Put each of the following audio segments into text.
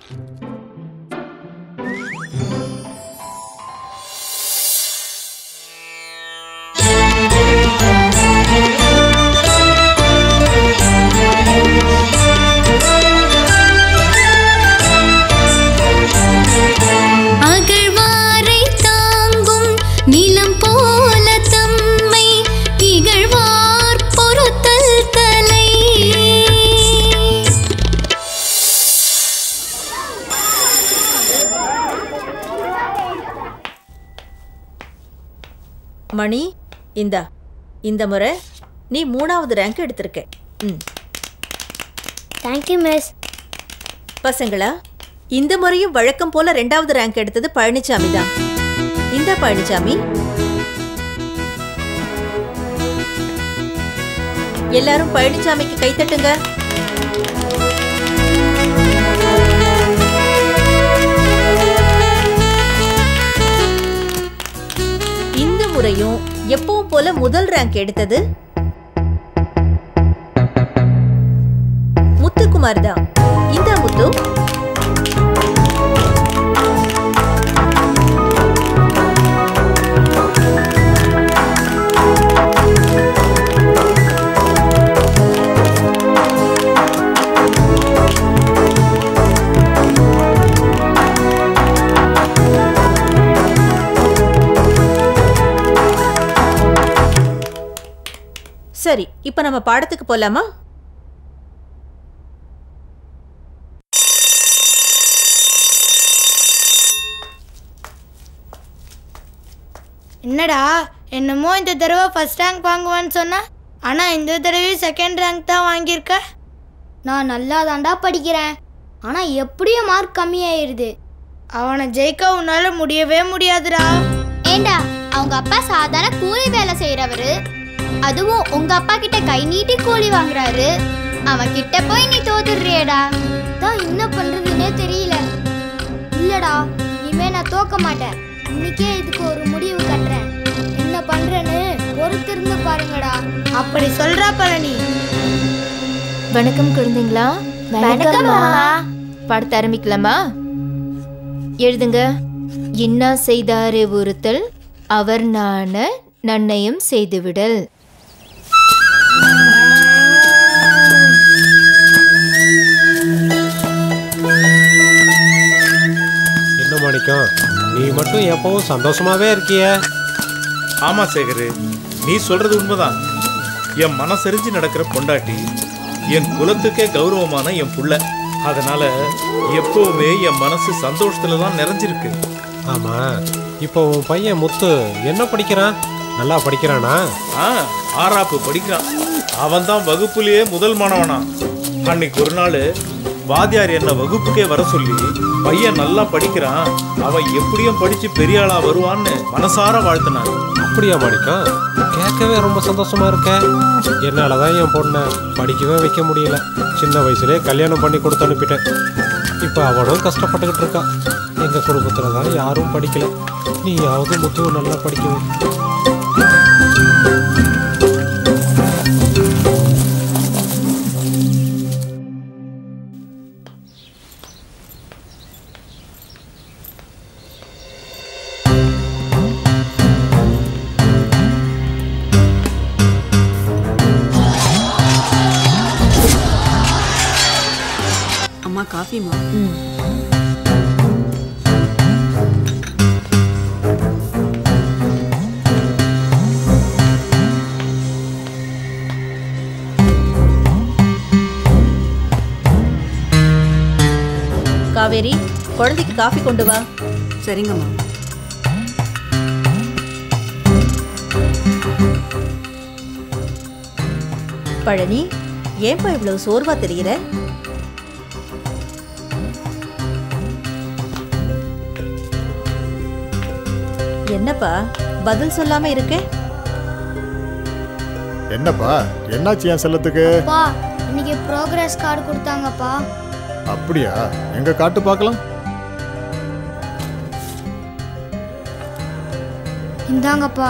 அகழ்வாரை தாங்கும் நிலம் போல தம்மை இகழ்வார் பொறுத்தல் தலை மணி இந்தா இந்த முறை நீ மூணாவது ரேங்க் எடுத்திருக்க ம் தேங்க்யூ மிஸ் பசங்களா இந்த முறையும் வழக்கம் போல ரெண்டாவது ரேங்க் எடுத்தது பழனிசாமி தான் இந்த பழனிசாமி எல்லாரும் பழனிசாமிக்கு கைத்தட்டுங்க இந்த முறையும் எப்பவும் போல முதல் ரேங்க் எடுத்தது முத்துக்குமார் தான் இந்த முத்து சரி இப்ப நம்ம பாடத்துக்கு போலாமா என்னடா என்னமோ இந்த தடவை ஃபர்ஸ்ட் ரேங்க் வாங்குவான்னு சொன்ன ஆனால் இந்த தடவை செகண்ட் ரேங்க் தான் வாங்கியிருக்க நான் நல்லா தாண்டா படிக்கிறேன் ஆனால் எப்படியும் மார்க் கம்மியாயிருது அவனை ஜெயிக்க உன்னால முடியவே முடியாதுடா ஏண்டா அவங்க அப்பா சாதாரண கூலி வேலை செய்யறவரு அதுவும் உங்க அப்பா கிட்ட கை நீட்டி கூலி வாங்குறாரு அவன் கிட்ட போய் நீ தோத்துடுறியேடா தான் என்ன பண்ணுறதுன்னே தெரியல இல்லடா இனிமே நான் தோக்க மாட்டேன் இன்னைக்கே இதுக்கு ஒரு முடிவு கட்டுறேன் என்ன பண்ணுறேன்னு பொறுத்திருந்து பாருங்கடா அப்படி சொல்றா பழனி வணக்கம் குழந்தைங்களா வணக்கம் மாமா. பாடத்தை ஆரம்பிக்கலாமா எழுதுங்க இன்னா செய்தாரே ஒருத்தல் அவர் நாண நன்னயம் செய்துவிடல் என்ன மாணிக்கம் நீ மட்டும் எப்பவும் சந்தோஷமாவே இருக்கியே ஆமா சேகரு நீ சொல்றது உண்மைதான் என் மனசரிஞ்சு நடக்கிற பொண்டாட்டி என் குலத்துக்கே கௌரவமான என் புள்ள அதனால எப்பவுமே என் மனசு சந்தோஷத்துல தான் நிறைஞ்சிருக்கு ஆமா இப்போ உன் பையன் முத்து என்ன படிக்கிறான் நல்லா படிக்கிறானா ஆ ஆறாப்பு படிக்கிறான் அவன் தான் வகுப்புலயே முதல் மாணவனா அன்னைக்கு ஒரு நாள் வாத்தியார் என்ன வகுப்புக்கே வர சொல்லி பையன் நல்லா படிக்கிறான் அவன் எப்படியும் படிச்சு பெரிய ஆளா வருவான்னு மனசார வாழ்த்தினான் அப்படியா மாணிக்கம் கேட்கவே ரொம்ப சந்தோஷமா இருக்க என்னால தான் என் பொண்ணை படிக்கவே வைக்க முடியல சின்ன வயசுலயே கல்யாணம் பண்ணி கொடுத்து அனுப்பிட்டேன் இப்போ அவனும் கஷ்டப்பட்டுக்கிட்டு இருக்கான் எங்க குடும்பத்துல தான் யாரும் படிக்கல நீயாவது முத்துவை நல்லா படிக்க வை அம்மா காஃபிமா காவேரி குழந்தைக்கு காஃபி கொண்டு வா சரிங்கம்மா பழனி ஏன்பா இவ்வளவு சோர்வா தெரிகிற என்னப்பா பதில் சொல்லாம இருக்கே என்னப்பா என்னாச்சு என் செல்லத்துக்கு அப்பா இன்னைக்கு ப்ரோக்ரஸ் கார்டு கொடுத்தாங்கப்பா அப்படியா எங்க காட்டு பார்க்கலாம் இந்தாங்கப்பா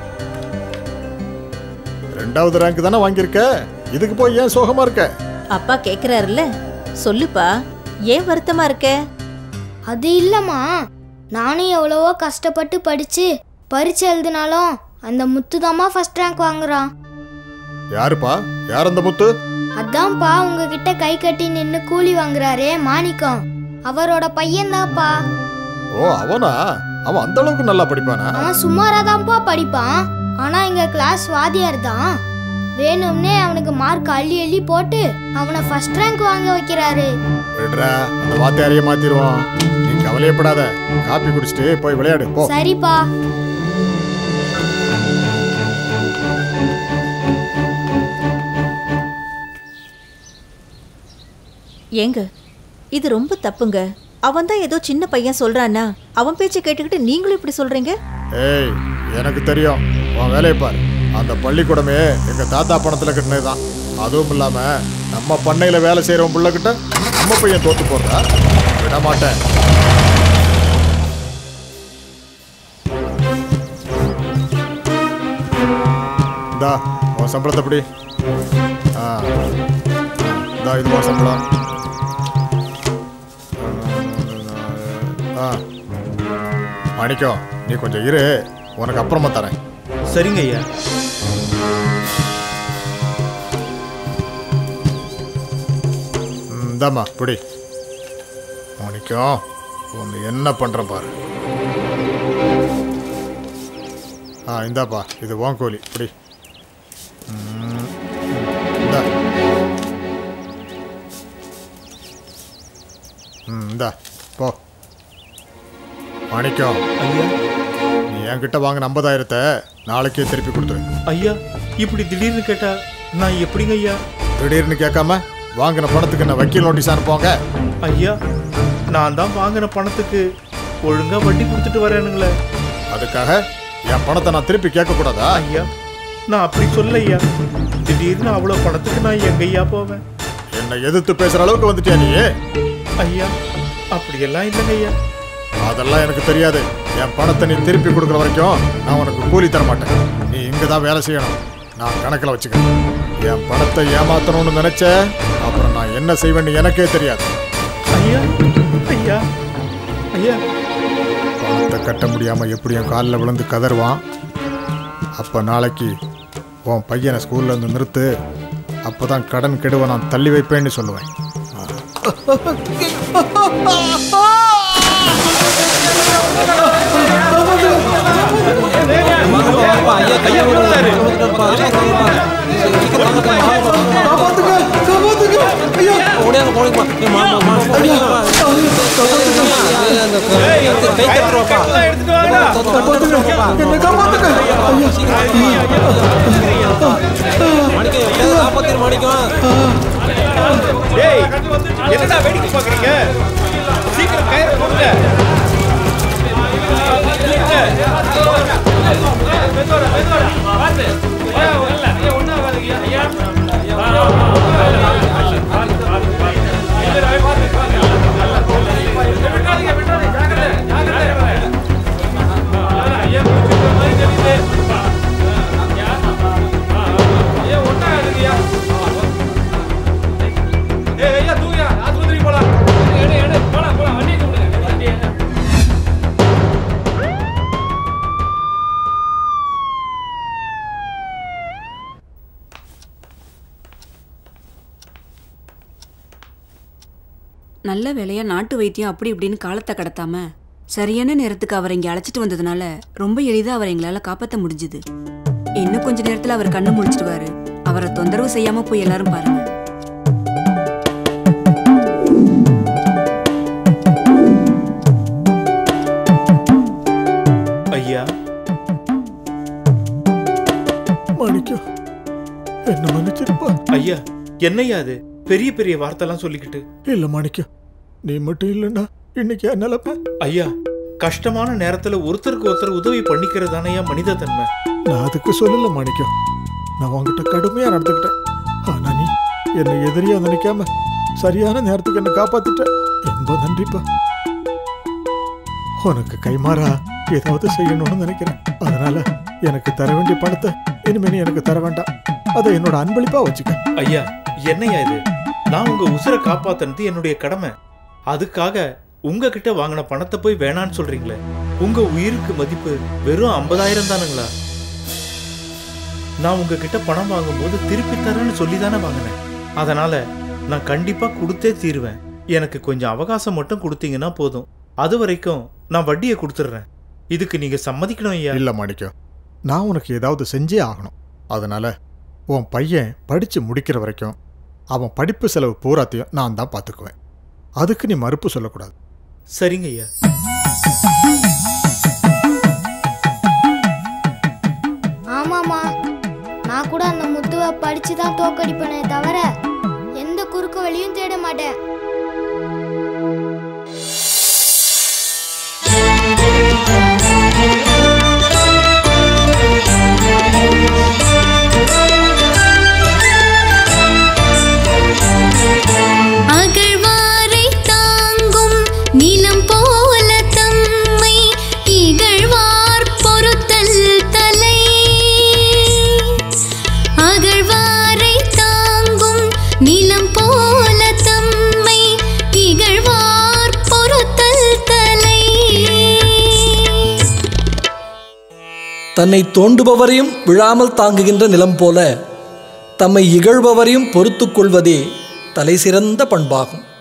ரெண்டாவது ரேங்க் தானே வாங்கியிருக்க இதுக்கு போய் ஏன் சோகமா இருக்க அப்பா கேக்குறாருல்ல சொல்லுப்பா ஏன் வருத்தமா இருக்க அது இல்லம்மா நானும் எவ்வளவோ கஷ்டப்பட்டு படிச்சு பரீட்சை எழுதினாலும் அந்த முத்து தாம்மா ஃபர்ஸ்ட் ரேங்க் வாங்குறான் யாருப்பா யார் அந்த முத்து அதான்ப்பா உங்ககிட்ட கை கட்டி நின்னு கூலி வாங்குறாரே மாணிக்கம் அவரோட பையன்தான்ப்பா ஓ அவனா அவன் அந்த அளவுக்கு நல்லா படிப்பானா அவன் சுமாராதான்ப்பா படிப்பான் ஆனா எங்க கிளாஸ் வாத்தியார் தான் வேணும்னே அவனுக்கு மார்க் அள்ளி அள்ளி போட்டு அவனை ஃபர்ஸ்ட் ரேங்க் வாங்க வைக்கிறாரு விடுறா அந்த வாத்தியாரையே மாத்திருவோம் நீ கவலையப்படாத காப்பி குடிச்சிட்டு போய் விளையாடு போ சரிப்பா ஏங்க இது ரொம்ப தப்புங்க அவன் தான் ஏதோ சின்ன பையன் சொல்றானா அவன் பேச்சை கேட்டுக்கிட்டு நீங்களும் இப்படி சொல்றீங்க ஏய் எனக்கு தெரியும் உன் வேலையை பாரு அந்த பள்ளிக்கூடமே எங்க தாத்தா பணத்துல கட்டினது தான் அதுவும் இல்லாம நம்ம பண்ணையில வேலை செய்யறவன் பிள்ளைகிட்ட நம்ம பையன் தோத்து போடுறா விட மாட்டேன் இந்தா உன் சம்பளத்தை எப்படி ஆ இந்தா இது உன் சம்பளம் ஆ மாணிக்கம் நீ கொஞ்சம் இரு உனக்கு அப்புறமா தரேன் சரிங்க ஐயா ம், இந்தாம்மா பிடி மாணிக்கம் ஒன்று என்ன பண்ணுறேன் பாரு ஆ இந்தாப்பா இது வான் கோழி பிடி ம், இந்தா ம் இந்தா போ மாணிக்கம் ஐயா நீ என்கிட்ட வாங்கின ஐம்பதாயிரத்தை நாளைக்கே திருப்பி கொடுத்துரு ஐயா இப்படி திடீர்னு கேட்டா நான் எப்படிங்க ஐயா திடீர்னு கேட்காம வாங்கின பணத்துக்கு என்ன வக்கீல் நோட்டீஸ் அனுப்புவாங்க ஐயா நான் தான் வாங்கின பணத்துக்கு ஒழுங்கா வட்டி கொடுத்துட்டு வரேனுங்களே அதுக்காக என் பணத்தை நான் திருப்பி கேட்கக்கூடாதா ஐயா நான் அப்படி சொல்ல ஐயா திடீர்னு அவ்வளோ பணத்துக்கு நான் எங்க ஐயா போவேன் என்னை எதிர்த்து பேசுற அளவுக்கு வந்துட்டியா நீ ஐயா அப்படியெல்லாம் இல்லைங்க ஐயா அதெல்லாம் எனக்கு தெரியாது என் பணத்தை நீ திருப்பி கொடுக்குற வரைக்கும் நான் உனக்கு கூலி தர மாட்டேன் நீ இங்கே தான் வேலை செய்யணும் நான் கணக்கில் வச்சுக்கிறேன் என் பணத்தை ஏமாத்தணும்னு நினைச்ச அப்புறம் நான் என்ன செய்வேன்னு எனக்கே தெரியாது ஐயா ஐயா ஐயா பணத்தை கட்ட முடியாம எப்படி என் காலில் விழுந்து கதறுவான் அப்போ நாளைக்கு உன் பையனை ஸ்கூல்ல இருந்து நிறுத்து அப்பதான் கடன் கெடுவை நான் தள்ளி வைப்பேன்னு சொல்லுவேன் டேய் என்னடா வேடிக்கை பார்க்குறீங்க சீக்கிரம் கயிறு கொடுங்க நல்ல வேலையா நாட்டு வைத்தியம் அப்படி இப்படின்னு காலத்தை கடத்தாம சரியான நேரத்துக்கு அவரை இங்க அழைச்சிட்டு வந்ததுனால ரொம்ப எளிதா அவரை எங்களால காப்பாத்த முடிஞ்சுது இன்னும் கொஞ்ச நேரத்துல அவர் கண்ணு முழிச்சிடுவாரு அவரை தொந்தரவு செய்யாம போய் எல்லாரும் பாருங்க ஐயா மாணிக்கம் என்ன மன்னிச்சிருப்பா ஐயா என்னய்யா அது பெரிய பெரிய வார்த்தைலாம் சொல்லிக்கிட்டு இல்ல மாணிக்கம் நீ மட்டும் இல்லைன்னா இன்னைக்கு என் நிலப்ப ஐயா கஷ்டமான நேரத்துல ஒருத்தருக்கு ஒருத்தர் உதவி பண்ணிக்கிறது தானேயா மனித தன்மை நான் அதுக்கு சொல்லல மாணிக்கம் நான் உன்கிட்ட கடுமையா நடந்துக்கிட்டேன் ஆனா நீ என்னை எதிரியா நினைக்காம சரியான நேரத்துக்கு என்னை காப்பாத்திட்ட ரொம்ப நன்றிப்பா உனக்கு கைமாறா ஏதாவது செய்யணும்னு நினைக்கிறேன் அதனால எனக்கு தர வேண்டிய பணத்தை இனிமே நீ எனக்கு தர வேண்டாம் அதை என்னோட அன்பளிப்பா வச்சுக்க ஐயா என்னய்யா இது நான் உங்க உசுரை காப்பாத்துனது என்னுடைய கடமை அதுக்காக உங்ககிட்ட வாங்கின பணத்தை போய் வேணான்னு சொல்றீங்களே உங்க உயிருக்கு மதிப்பு வெறும் ஐம்பதாயிரம் தானுங்களா நான் உங்ககிட்ட பணம் வாங்கும்போது திருப்பி தரேன்னு சொல்லி தானே வாங்கினேன் அதனால நான் கண்டிப்பா கொடுத்தே தீருவேன் எனக்கு கொஞ்சம் அவகாசம் மட்டும் கொடுத்தீங்கன்னா போதும் அது வரைக்கும் நான் வட்டியை கொடுத்துட்றேன் இதுக்கு நீங்க சம்மதிக்கணும் ஐயா இல்ல மாணிக்கம் நான் உனக்கு ஏதாவது செஞ்சே ஆகணும் அதனால உன் பையன் படிச்சு முடிக்கிற வரைக்கும் அவன் படிப்பு செலவு பூராத்தையும் நான் தான் பார்த்துக்குவேன் அதுக்கு நீ மறுப்பு சொல்லக்கூடாது சரிங்க ஐயா ஆமாமா நான் கூட அந்த முத்துவை படிச்சு தான் தோக்கடிப்பேனே தவிர எந்த குறுக்கு வழியும் தேட மாட்டேன் அகழ்வாரை தாங்கும் நிலம் போல தம்மை இகழ்வார் பொறுத்தல் தலை அகழ்வாரை தாங்கும் நிலம் போல தம்மை இகழ்வார் பொறுத்தல் தலை தன்னை தோண்டுபவரையும் விழாமல் தாங்குகின்ற நிலம் போல தம்மை இகழ்பவரையும் பொறுத்துக் கொள்வதே தலைசிறந்த பண்பாகும்